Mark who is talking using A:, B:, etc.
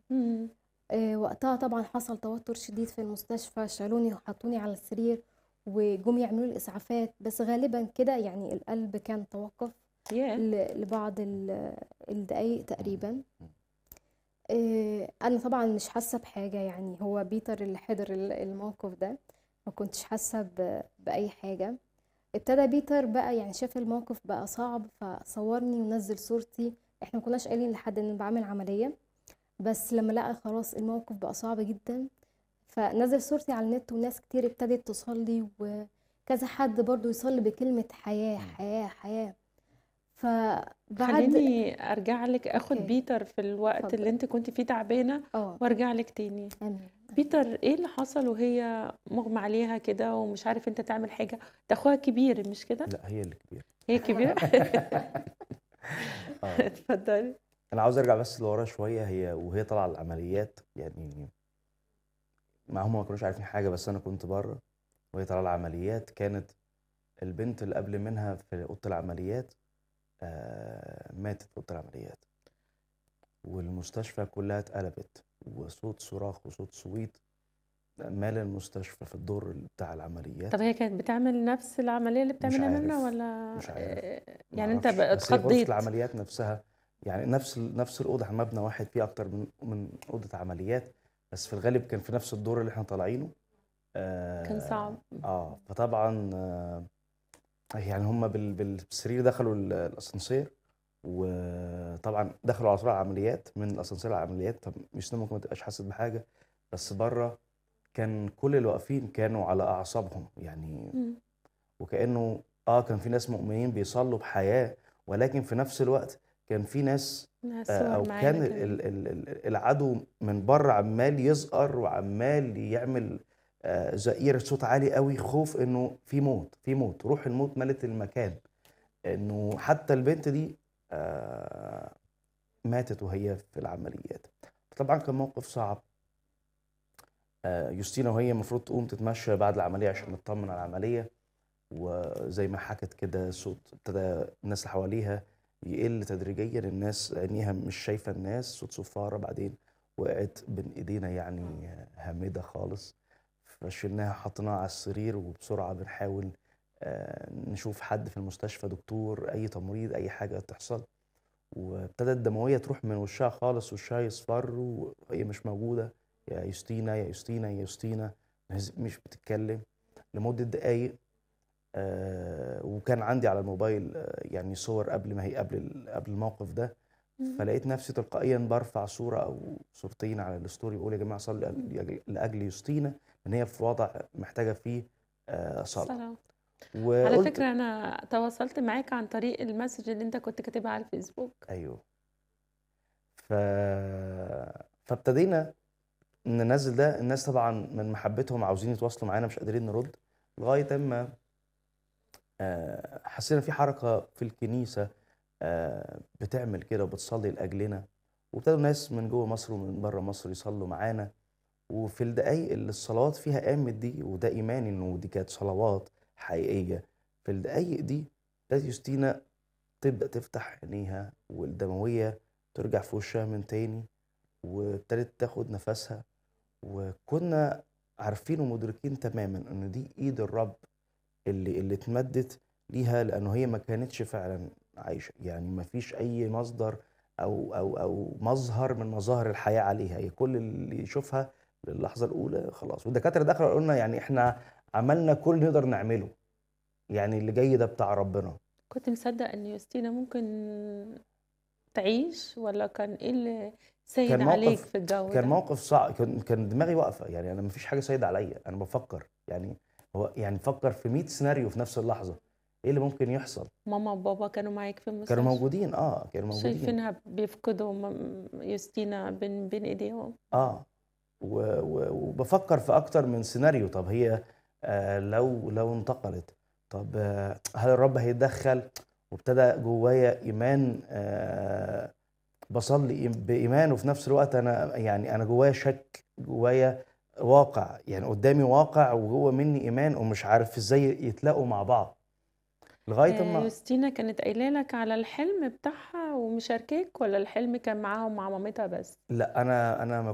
A: إمم.
B: آآ وقتها طبعًا حصل توتر شديد في المستشفى، شالوني وحطوني على السرير وجُم يعملوا لي إسعافات، بس غالبًا كده يعني القلب كان توقّف
A: ياه!
B: ل لبعض ال الدقايق
C: إمم،
B: تقريبًا.
C: إمم.
B: آآ أنا طبعًا مش حاسة بحاجة يعني، هو بيتر اللي حِضر ال الموقف ده، ما كنتش حاسة ب بأي حاجة. ابتدى بيتر بقى يعني شاف الموقف بقى صعب، فصوّرني ونزّل صورتي، إحنا ما كناش قايلين لحد إني باعمل عملية، بس لمّا لقى خلاص الموقف بقى صعب جدًا، فنزّل صورتي على النت وناس كتير ابتدت تصلّي وكذا حد برضه يصلّي بكلمة حياة،
C: إمم.
B: حياة، حياة. فبعد
A: خلّيني أرجع لِك آخُد
B: أوكي.
A: بيتر في الوقت اللي
B: اتفضل.
A: أنتِ كنتِ فيه تعبانة
B: آه.
A: وأرجع لِك تاني.
B: آمين.
A: بيتر إيه اللي حصل وهي مُغمى عليها كده ومش عارف أنت تعمل حاجة؟ ده أخوها الكبير مش كده؟
C: لأ هي اللي كبيرة.
A: هي الكبيرة؟
C: آه.
A: اتفضلي.
C: أنا عاوز أرجع بس لورا شوية، هي وهي طالعة العمليات يعني ما هم ما كانوش عارفين حاجة، بس أنا كنت برّه وهي طالعة العمليات، كانت البنت اللي قبل منها في أوضة العمليات آآ ماتت في أوضة العمليات. والمستشفى كلّها اتقلبت، وصوت صراخ وصوت صويت مالي المستشفى في الدور بتاع العمليات.
A: طب هي كانت بتعمل نفس العملية اللي
C: مش
A: بتعملها منا
C: عارف،
A: والّا
C: مش عارف،
A: آآ
C: ما
A: يعني أنت
C: أعرفش،
A: ب
C: بس هي غرفة
A: اتخضيت؟
C: العمليات نفسها يعني نفس ال نفس الأوضة، إحنا مبنى واحد فيه أكتر من من أوضة عمليات، بس في الغالب كان في نفس الدور اللي إحنا طالعينه.
A: كان صعب.
C: آآ آه، فطبعًا يعني هم بال بالسرير دخلوا ال الأسانسير، وطبعًا دخلوا على طول على العمليات، من الأسانسير على العمليات، طب يسرا ممكن ما تبقاش حست بحاجة، بس برّه كان كل اللي واقفين كانوا على أعصابهم، يعني
A: إمم.
C: وكأنه آه، كان في ناس مؤمنين بيصلّوا بحياة، ولكن في نفس الوقت كان في ناس
A: ناس
C: آآ أو
A: صور معانا
C: كان ال
A: كمان.
C: ال ال ال العدو من برّه عمّال يزقر وعمّال يعمل آآ زئير صوت عالي أوي، خوف إنه في موت، في موت، روح الموت ملت المكان. إنه حتى البنت دي آآ ماتت وهي في العمليات. طبعًا كان موقف صعب. آآ يوستينا وهي المفروض تقوم تتمشى بعد العملية عشان نطمن على العملية، وزي ما حكت كده صوت ابتدى الناس اللي حواليها يقل تدريجيًا، الناس عينيها مش شايفة الناس، صوت صفارة، بعدين وقعت بين إيدينا يعني هامدة خالص، فشيلناها حطيناها على السرير وبسرعة بنحاول آآ نشوف حد في المستشفى، دكتور، أي تمريض، أي حاجة تحصل، وابتدت الدموية تروح من وشها خالص، وشها يصفر وهي مش موجودة، يا يوستينا، يا يوستينا، يا يوستينا، مش مش بتتكلم لمدة دقايق. آآ وكان عندي على الموبايل يعني صور قبل ما هي قبل ال قبل الموقف ده،
A: إمم.
C: فلقيت نفسي تلقائيًا بارفع صورة أو صورتين على الstory باقول يا جماعة صلّوا لأجل لأجل يوستينا، إن هي في وضع محتاجة فيه آآ صلاة.
A: صلاة. على
C: وقُلت
A: فكرة أنا تواصلت معاك عن طريق الmessage اللي أنت كنت كاتبها على الفيسبوك.
C: أيوه. ف فابتدينا ننزّل ده، الناس طبعًا من محبتهم عاوزين يتواصلوا معانا مش قادرين نرد، لغاية أمّا آآ حسينا في حركة في الكنيسة آآ بتعمل كده وبتصلّي لأجلنا، وابتدوا ناس من جوّه مصر ومن برّه مصر يصلّوا معانا، وفي الدقايق اللي الصلوات فيها قامت دي، وده إيماني إنه دي كانت صلوات حقيقية، في الدقايق دي ابتدت يوستينا تبدأ تفتح عينيها والدموية ترجع في وشها من تاني، وابتدت تاخد نفسها، وكنا عارفين ومدركين تمامًا إن دي إيد الرب اللي اللي اتمدت ليها، لأنه هي ما كانتش فعلًا عايشة، يعني ما فيش أي مصدر أو أو أو مظهر من مظاهر الحياة عليها، هي كل اللي يشوفها للحظة الأولى خلاص، والدكاترة دخلوا قالوا لنا يعني إحنا عملنا كل اللي نقدر نعمله، يعني اللي جاي ده بتاع ربنا.
A: كنت مصدق إن يوستينا ممكن تعيش والّا كان إيه اللي سايد
C: كان
A: عليك
C: موقف
A: في الجو
C: كان
A: ده؟
C: موقف صع كان كان دماغي واقفة، يعني أنا ما فيش حاجة سايدة عليّا، أنا بافكّر، يعني هو يعني بافكّر في 100 سيناريو في نفس اللحظة، إيه اللي ممكن يحصل؟
A: ماما وبابا كانوا معاك في
C: كانوا
A: المستشفى؟
C: موجودين آه، كانوا موجودين.
A: شايفينها بيفقدوا م يوستينا بين بين إيديهم.
C: آه، و و وبافكّر في أكتر من سيناريو، طب هي آآ لو لو انتقلت، طب هل الرب هيتدخّل؟ وابتدى جوايا إيمان آآ باصلّي بإيمان وفي نفس الوقت أنا يعني أنا جوايا شَك، جوايا واقع، يعني قدّامي واقع وجوّه منّي إيمان ومش عارف إزاي يتلاقوا مع بعض. لغايه
A: آه،
C: اما
A: يوستينا كانت قايله لك على الحلم بتاعها ومشاركاك ولا الحلم كان معاها ومع مامتها بس
C: لا انا انا ما